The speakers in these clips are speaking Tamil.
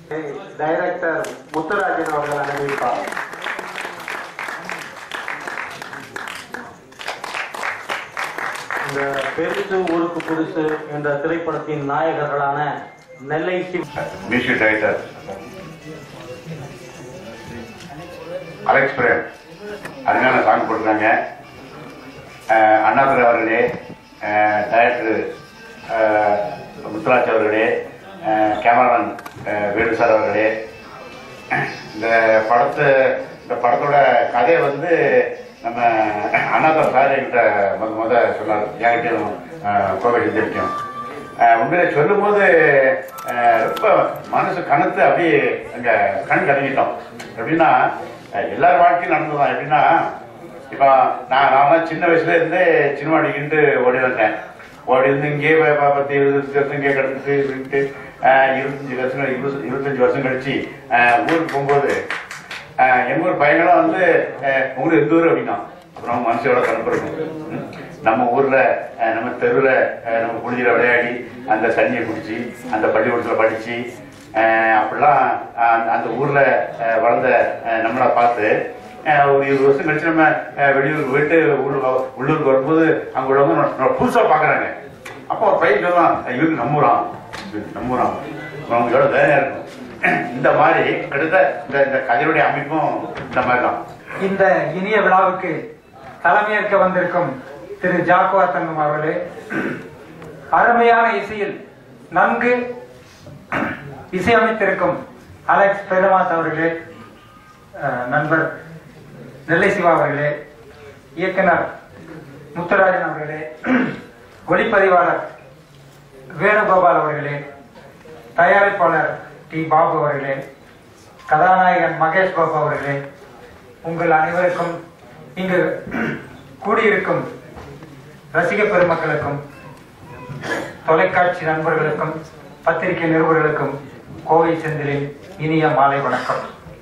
டைரக்டர் முத்துராஜன் அவர்கள் அனுப்பிப்பார் இந்த பெருசு ஊருக்கு புதுசு என்ற திரைப்படத்தின் நாயகர்களான நெல்லை சிவ மியூசிக் டைரக்டர் அலெக்ஸ் பிரேம் அருமையான சாங் போட்டிருக்காங்க அஹ் அண்ணாதுரை அவர்களே அஹ் டைரக்டர் அஹ் முத்துராஜ் அவர்களே அஹ் கேமராமேன் அஹ் வேணு சார் அவர்களே இந்த படத்தை இந்த படத்தோட கதையை வந்து நம்ம அண்ணாதுரை சார் என்கிட்ட முத முத சொன்னார் என்கிட்டயும் அஹ் கோவை செஞ்சிருக்கோம் உண்மையில சொல்லும்போது அஹ் ரொம்ப மனசு கணத்து அப்படியே அங்க கண் கலங்கிட்டோம் எப்படின்னா அஹ் எல்லார் வாழ்க்கையும் நடந்ததான் எப்படின்னா இப்போ நான் நான் சின்ன வயசுல இருந்தே சினிமா அடிக்கிட்டு ஓடி வந்தேன் ஓடி வந்து இங்கே பத்து இருபது வருஷம் இங்கே கிடந்துட்டு இருந்துட்டு அஹ் இருபத்தஞ்சு வருஷம் கழி- இருபது இருபத்தஞ்சு வருஷம் கழிச்சு அஹ் ஊருக்கு போகும்போது அஹ் எங்க ஊர் பையங்களாம் வந்து அஹ் உங்க ஊர் எந்த ஊர் அப்படின்னா அப்புறம் மனசோட கலப்புறோம் நம்ம ஊர்ல அஹ் நம்ம தெருவுல அஹ் நம்ம குளிர விளையாடி அந்த தண்ணியை குடிச்சு அந்த பள்ளிக்கூடத்துல படிச்சு அஹ் அப்படிலாம் அஹ் அந்த ஊர்ல அஹ் வளர்ந்த அஹ் நம்மளை பார்த்து அஹ் ஒரு இருபது வருஷம் கழிச்சு நம்ம அஹ் வெளியூர் போயிட்டு உள்ளூர் உள்ளூருக்கு வரும்போது அங்க உள்ளவங்க நம்ம- நம்ம புதுசா பாக்குறாங்க அப்போ ஒரு பையன் சொல்லுவான் இவருக்கு நம்புறான் நம்புறான் அவங்களுக்கு எவ்வளவு வேலையா இருக்கும் இந்த மாதிரி கிட்டத்தட்ட இந்த இந்த கதையுடைய அமைப்பும் இந்த மாதிரி தான் இந்த இனிய விழாவுக்கு தலைமையேற்க வந்திருக்கும் திரு ஜாக்குவா தங்கம் அவர்களே அருமையான இசையில் நன்கு இசையமைத்திருக்கும் அலெக்ஸ் பெருமாஸ் அவர்களே அஹ், நண்பர் நெல்லை சிவா அவர்களே இயக்குனர் முத்துராஜன் அவர்களே ஒளிப்பதிவாளர் வேணுகோபால் அவர்களே தயாரிப்பாளர் டி பாபு அவர்களே கதாநாயகன் மகேஷ் பாபு அவர்களே உங்கள் அனைவருக்கும் இங்கு கூடியிருக்கும் ரசிக பெருமக்களுக்கும் தொலைக்காட்சி நண்பர்களுக்கும் பத்திரிகை நிருபர்களுக்கும் கோவை செந்திலின் இனிய மாலை வணக்கம்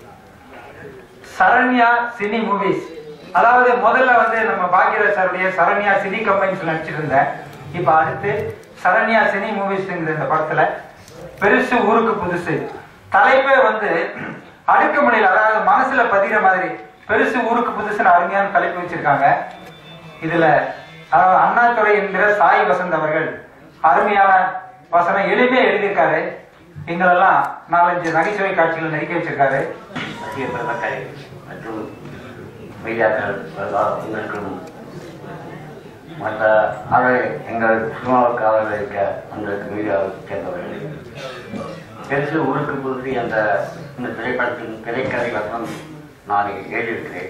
சரண்யா சினி மூவிஸ் அதாவது முதல்ல வந்து நம்ம பாக்யராஜ் சாருடைய சரண்யா சினி கம்பெனிஸ் நடிச்சிட்டு இருந்தேன் இப்ப அடுத்து சரண்யா சினி மூவிஸ் இந்த படத்துல பெருசு ஊருக்கு புதுசு தலைப்பே வந்து அடுக்க முடியல அதாவது மனசுல பதிகிற மாதிரி பெருசு ஊருக்கு புதுசுன்னு அருமையான தலைப்பு வச்சிருக்காங்க இதுல அதாவது அண்ணாதுரை என்கிற சாய் வசந்த் அவர்கள் அருமையான வசனம் எளிமையா எழுதியிருக்காரு எங்களெல்லாம் நாலஞ்சு நகைச்சுவை காட்சிகள் நடிக்க வச்சிருக்காரு மத்திய பெருமக்கள் மற்றும் மீடியாக்கள் உங்களுக்கும் மற்ற ஆதரவு எங்கள் சினிமாவுக்கு ஆதரவளிக்க உங்களுக்கு மீடியாவை சேர்ந்தவர்கள் பெருசு ஊருக்கு புதுசு என்ற இந்த திரைப்படத்தின் திரைக்கதை வசனம் நான் எழுதியிருக்கிறேன்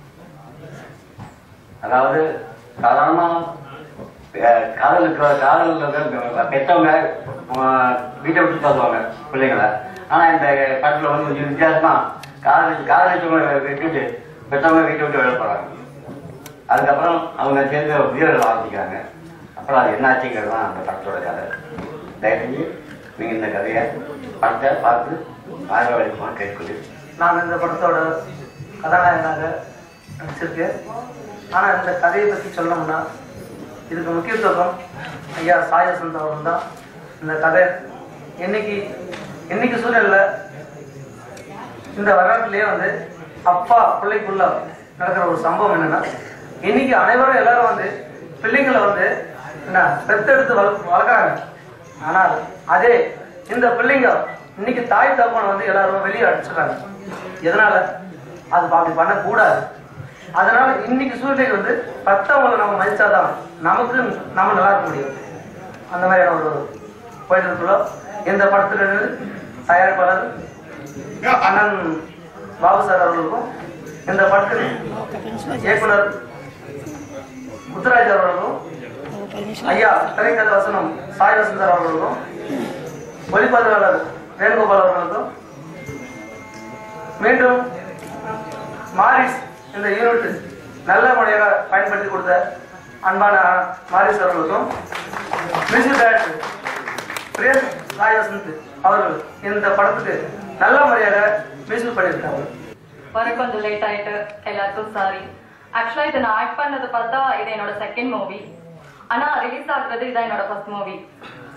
அதாவது சாதாரணமாக காதலுக்கு காதல் பெற்றவங்க அஹ், வீட்டை விட்டு பார்த்துவாங்க பிள்ளைங்களை ஆனா இந்த படத்துல வந்து கொஞ்சம் வித்தியாசமா காதலிச்சு காதலிச்சவங்க விட்டுட்டு பெற்றவங்க வீட்டை விட்டு வெளில போறாங்க அதுக்கப்புறம் அவங்க சேர்ந்து வீரர்கள் ஆரம்பிக்கிறாங்க அப்புறம் அது என்னாச்சுங்கிறது தான் அந்த படத்தோட கதை தயவு செஞ்சு நீங்க இந்த கதையை படத்தை பார்த்து ஆதரவளிக்குமாறு கேட்குது நான் இந்த படத்தோட கதாநாயகனாக நடிச்சிருக்கேன் ஆனால் இந்த கதையை பற்றி சொல்லணும்னா இதுக்கு முக்கியத்துவம் ஐயா சாய் வசந்த் அவர்கள் தான் இந்த கதை என்னைக்கு என்னைக்கு சூழலில் இந்த வரலாற்றுலேயே வந்து அப்பா பிள்ளைக்குள்ள நடக்கிற ஒரு சம்பவம் என்னன்னா இன்னைக்கு அனைவரும் எல்லாரும் வந்து பிள்ளைங்களை வந்து என்ன பெத்தெடுத்து வள வளர்க்குறாங்க ஆனால் அதே இந்த பிள்ளைங்க இன்னைக்கு தாய் தகப்பனை வந்து எல்லாரும் வெளியே அடிச்சிடறாங்க எதனால அது அப்படி பண்ணக்கூடாது அதனால இன்னைக்கு சூழ்நிலை வந்து பத்தவங்களை நம்ம மதிச்சாதான் நமக்கு நம்ம நல்லா இருக்க முடியும் அந்த மாதிரியான ஒரு போயிட்டு இந்த படத்துல இருந்து தயாரிப்பாளர் அண்ணன் பாபு சார் அவர்களுக்கும் இந்த படத்தில் இயக்குனர் முத்துராஜ் அவர்களுக்கும் ஐயா திரைக்கதை வசனம் சாய் வசந்தர் அவர்களுக்கும் ஒளிப்பதிவாளர் வேணுகோபால் அவர்களுக்கும் மீண்டும் மாரிஸ் இந்த யூனிட் நல்ல முறையாக பயன்படுத்தி கொடுத்த அன்பான மாரிஸ் அவர்களுக்கும் மியூசிக் டைரக்டர் பிரியன் சாய் வசந்த் அவர்கள் இந்த படத்துக்கு நல்ல முறையாக மியூசிக் பண்ணியிருக்காங்க வர கொஞ்சம் லேட் ஆயிட்டு எல்லாருக்கும் சாரி ஆக்சுவலா இதை நான் ஆக்ட் பண்ணது பார்த்தா இது என்னோட செகண்ட் மூவி ஆனா ரிலீஸ் ஆகுறது இதான் என்னோட ஃபர்ஸ்ட் மூவி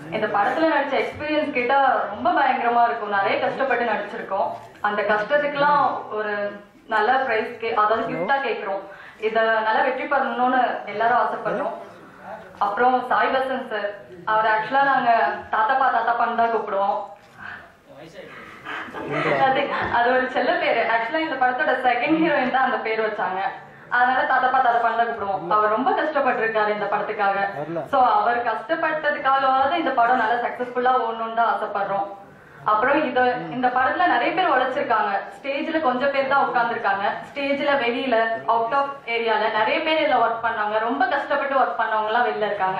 இந்த படத்துல நடிச்ச எக்ஸ்பீரியன்ஸ் கேட்டா ரொம்ப பயங்கரமா இருக்கும் நிறைய கஷ்டப்பட்டு நடிச்சிருக்கோம் அந்த கஷ்டத்துக்குலாம் ஒரு நல்ல பிரைஸ் கே அதாவது கிஃப்டா கேக்குறோம் இத நல்லா வெற்றி பண்ணணும்னு எல்லாரும் ஆசைப்படுறோம் அப்புறம் சாய் வசந்த் சார் அவர் ஆக்சுவலா நாங்க தாத்தாப்பா தாத்தாப்பான்னு தான் கூப்பிடுவோம் அது அது ஒரு செல்ல பேரு ஆக்சுவலா இந்த படத்தோட செகண்ட் ஹீரோயின் தான் அந்த பேர் வச்சாங்க அதனால தாத்தப்பா தாத்தப்பான்னு தான் கூப்பிடுவோம் அவர் ரொம்ப கஷ்டப்பட்டிருக்காரு இந்த படத்துக்காக சோ அவர் கஷ்டப்பட்டதுக்காகவாவது இந்த படம் நல்லா சக்சஸ்ஃபுல்லா ஓடணும்னு தான் ஆசைப்படுறோம் அப்புறம் இத இந்த படத்துல நிறைய பேர் உழைச்சிருக்காங்க ஸ்டேஜ்ல கொஞ்சம் பேர் தான் உட்கார்ந்துருக்காங்க ஸ்டேஜ்ல வெளியில அவுட் ஆஃப் ஏரியால நிறைய பேர் இதுல ஒர்க் பண்ணாங்க ரொம்ப கஷ்டப்பட்டு ஒர்க் பண்ணவங்க எல்லாம் வெளில இருக்காங்க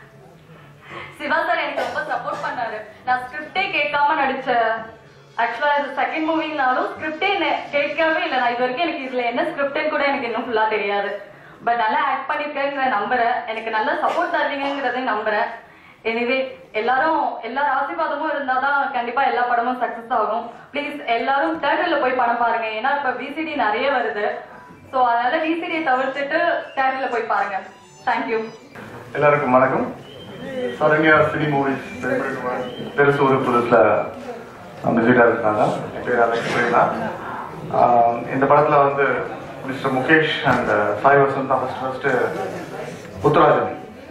சிவா சார் எனக்கு ரொம்ப சப்போர்ட் பண்ணாரு நான் ஸ்கிரிப்டே கேட்காம நடிச்ச ஆக்சுவலா இது செகண்ட் மூவினாலும் ஸ்கிரிப்டே கேட்கவே இல்லை நான் இது வரைக்கும் எனக்கு இதுல என்ன ஸ்கிரிப்ட்னு கூட எனக்கு இன்னும் ஃபுல்லா தெரியாது பட் நல்லா ஆக்ட் பண்ணிருக்கேங்கிற நம்புறேன் எனக்கு நல்ல சப்போர்ட் தருவீங்கிறதையும் நம்புறேன் எனிவே எல்லாரும் எல்லார் ஆசீர்வாதமும் இருந்தாதான் கண்டிப்பா எல்லா படமும் சக்சஸ் ஆகும் ப்ளீஸ் எல்லாரும் தேட்டர்ல போய் படம் பாருங்க ஏன்னா இப்ப விசிடி நிறைய வருது சோ அதனால விசிடியை தவிர்த்துட்டு தேட்டர்ல போய் பாருங்க தேங்க்யூ எல்லாருக்கும் வணக்கம் சரண்யா சினி மூவிஸ் பெருசு ஒரு புதுசுல மியூசிக்காக இருக்காங்க என் பேர் அலெக்ஸ் பிரேனா ஆஹ் இந்த படத்துல வந்து மிஸ்டர் முகேஷ் அண்ட் சாய் வசந்த் தான் ஃபர்ஸ்ட் ஃபர்ஸ்ட் முத்துராஜன்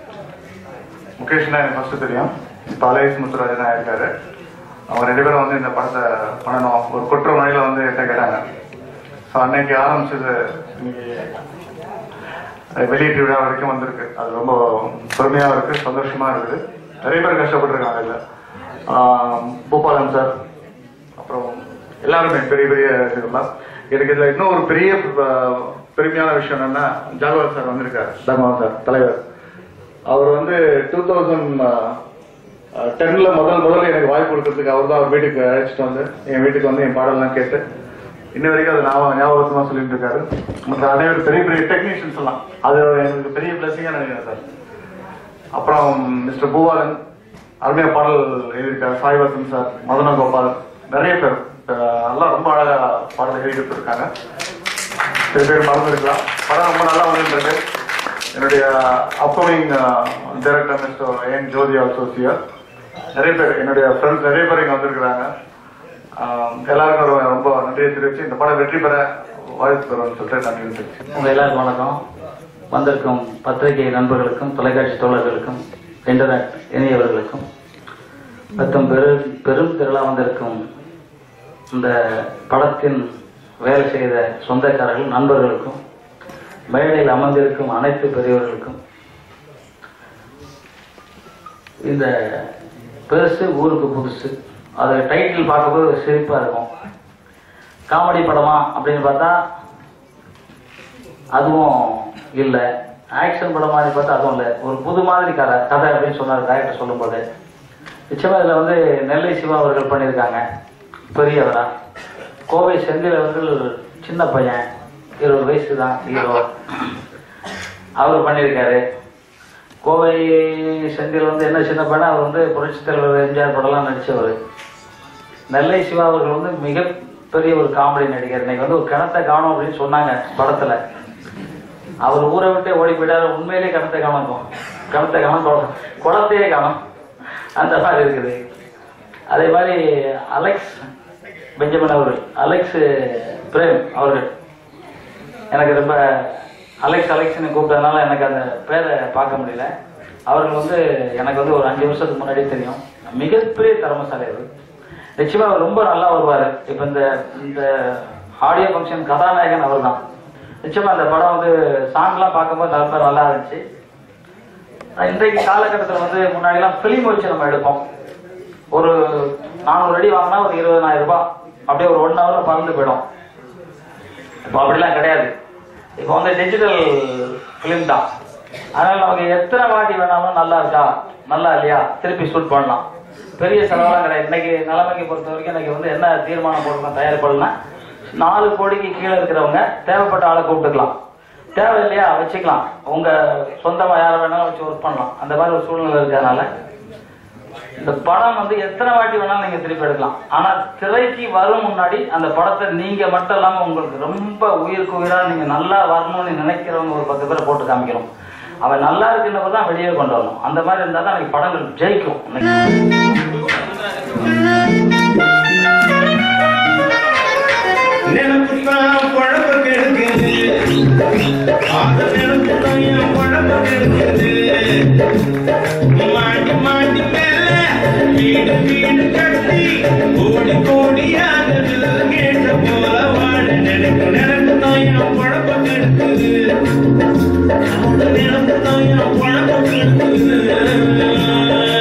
முகேஷ்னா எனக்கு ஃபர்ஸ்ட் தெரியும் இப்போ அலேஸ் முத்துராஜனா இருக்காரு அவங்க ரெண்டு பேரும் வந்து இந்த படத்தை பண்ணணும் ஒரு குற்ற மொழியில வந்து என்கிட்ட கேட்டாங்க ஸோ அன்னைக்கு ஆரம்பிச்சது இன்னைக்கு வெளியீட்டு விழா வரைக்கும் வந்திருக்கு அது ரொம்ப பெருமையா இருக்கு சந்தோஷமா இருக்குது நிறைய பேர் கஷ்டப்பட்டிருக்காங்க இதுல ஆஹ் பூபாலன் சார் அப்புறம் எல்லாருமே பெரிய பெரிய இதுலாம் எனக்கு இதுல இன்னும் ஒரு பெரிய ஆஹ், பெருமையான விஷயம் என்னன்னா ஜாகவர் சார் வந்திருக்காரு தர்மன் சார் தலைவர் அவர் வந்து டூ தௌசண்ட் டென்ல முதல் முதல்ல எனக்கு வாய்ப்பு கொடுக்கறதுக்கு அவர் தான் அவர் வீட்டுக்கு அழைச்சிட்டு வந்து என் வீட்டுக்கு வந்து என் பாடலாம் கேட்டு இன்ன வரைக்கும் அது ஞாபகம் ஞாபகமா சொல்லிட்டு இருக்காரு மற்ற அனைவரும் பெரிய பெரிய டெக்னீஷியன்ஸ் எல்லாம் அது எனக்கு பெரிய பிளஸிங்கா நினைக்கிறேன் சார் அப்புறம் மிஸ்டர் பூவாலன் அருமையா பாடல் எழுதியிருக்காரு சாய் வசந்த் சார் மதன கோபால் நிறைய பேர் அஹ் எல்லாம் ரொம்ப அழகா பாடல் எழுதி கொடுத்துருக்காங்க சில பேர் மறந்துருக்கலாம் படம் ரொம்ப நல்லா வந்துட்டு இருக்கு என்னுடைய upcoming director mister N Jothi associate நிறைய பேர் என்னுடைய ஃப்ரெண்ட்ஸ் நிறைய பேர் இங்க வந்திருக்கிறாங்க ஆஹ் எல்லாருக்கும் ரொம்ப- ரொம்ப நன்றியை தெரிவிச்சு இந்த படம் வெற்றி பெற வாழ்த்து பெறும்னு சொல்லிட்டு நன்றி தெரிவிச்சு உங்க எல்லாருக்கும் வணக்கம் வந்திருக்கும் பத்திரிகை நண்பர்களுக்கும் தொலைக்காட்சி தோழர்களுக்கும் இன்டர்நெட் இணையவர்களுக்கும் மற்றும் பெரும் பெரும் திரளா வந்திருக்கும் இந்த படத்தின் வேலை செய்த சொந்தக்காரர்கள் நண்பர்களுக்கும் மேடையில் அமர்ந்திருக்கும் அனைத்து பெரியவர்களுக்கும் இந்த பெருசு ஊருக்கு புதுசு அது டைட்டில் பார்க்கும்போது ஒரு சிரிப்பா இருக்கும் காமெடி படமா அப்படின்னு பார்த்தா அதுவும் இல்லை ஆக்ஷன் படம் மாதிரி பார்த்தா அதுவும் இல்லை ஒரு புது மாதிரி கதை கதை அப்படின்னு சொன்னார் டேரக்டர் சொல்லும்போது நிச்சயமா இதில் வந்து நெல்லை சிவா அவர்கள் பண்ணியிருக்காங்க பெரியவரா கோவை செந்தில் அவர்கள் சின்ன பையன் இருபது வயசு தான் ஹீரோ அவர் பண்ணியிருக்காரு கோவை செந்தில் வந்து என்ன சின்ன பையனா அவர் வந்து புரட்சித் தலைவர் எம்ஜிஆர் படம்லாம் நடிச்சவர் நெல்லை சிவா அவர்கள் வந்து மிகப்பெரிய ஒரு காமெடி நடிகர் இன்னைக்கு வந்து ஒரு கிணத்தை காணும் அப்படின்னு சொன்னாங்க படத்துல அவர் ஊரை விட்டே ஓடி போயிட்டாரு உண்மையிலேயே கிணத்தை காணும் கிணத்தை காணும் குள- குளத்தையே காணும் அந்த மாதிரி இருக்குது அதே மாதிரி அலெக்ஸ் பெஞ்சமின் அவர்கள் அலெக்ஸ் பிரேம் அவர்கள் எனக்கு ரொம்ப அலெக்ஸ் அலெக்ஸ்னு கூப்பிட்டதுனால எனக்கு அந்த பேரை பார்க்க முடியல அவர்கள் வந்து எனக்கு வந்து ஒரு அஞ்சு வருஷத்துக்கு முன்னாடியே தெரியும் மிகப்பெரிய திறமசாலி அவர் நிச்சயமா அவர் ரொம்ப நல்லா வருவாரு இப்ப இந்த இந்த ஆடியோ ஃபங்க்ஷன் கதாநாயகன் அவர் தான் நிச்சயமா அந்த படம் வந்து சாங்லாம் பார்க்கும்போது ரொம்ப நல்லா இருந்துச்சு ஆனா, இன்றைக்கு காலகட்டத்தில் வந்து முன்னாடிலாம் ஃபிலிம் வச்சு நம்ம எடுப்போம் ஒரு நானூறு அடி வாங்கினா ஒரு இருபதாயிரம் ரூபாய் அப்படியே ஒரு ஒன் ஹவர்ல பறந்து போயிடும் இப்போ அப்படிலாம் கிடையாது இப்போ வந்து டிஜிட்டல் ஃபிலிம் தான் அதனால நமக்கு எத்தனை வாட்டி வேணாலும் நல்லா இருக்கா நல்லா இல்லையா திருப்பி ஷூட் பண்ணலாம் பெரிய செலவெல்லாம் கிடையாது இன்னைக்கு நிலைமைக்கு பொறுத்த வரைக்கும் இன்னைக்கு வந்து என்ன தீர்மானம் போடலாம் தயாரிப்படலாம் நாலு கோடிக்கு கீழே இருக்கிறவங்க தேவைப்பட்ட ஆளை கூப்பிட்டுக்கலாம் தேவை இல்லையா வச்சுக்கலாம் உங்க சொந்தமா யாரை வேணாலும் வச்சு ஒர்க் பண்ணலாம் அந்த மாதிரி ஒரு சூழ்நிலை இருக்கிறதுனால இந்த படம் வந்து எத்தனை வாட்டி வேணாலும் நீங்க திருப்பி எடுக்கலாம் ஆனா திரைக்கு வரும் முன்னாடி அந்த படத்தை நீங்க மட்டும் இல்லாம உங்களுக்கு ரொம்ப உயிருக்கு உயிரா நீங்க நல்லா வரணும்னு நினைக்கிறவங்க ஒரு பத்து பேரை போட்டு காமிக்கணும் அவன் நல்லா இருக்குன்னப்ப தான் வெளியே கொண்டு வரணும் அந்த மாதிரி இருந்தால் தான் அன்னைக்கு படங்கள் ஜெயிக்கும் இன்னைக்கு நினைப்புதான் குழப்ப கெடுக்குது அந்த நினைப்புதான் என் குழப்ப கெடுக்குது மாட்டி மாட்டி மேல வீடு வீடு கட்டி கோடி கோடியாக கேட்ட போல வாழ நினைப்பு நினைப்புதான் என் குழப்ப கெடுக்குது அந்த நினைப்புதான் என் குழப்ப கெடுக்குது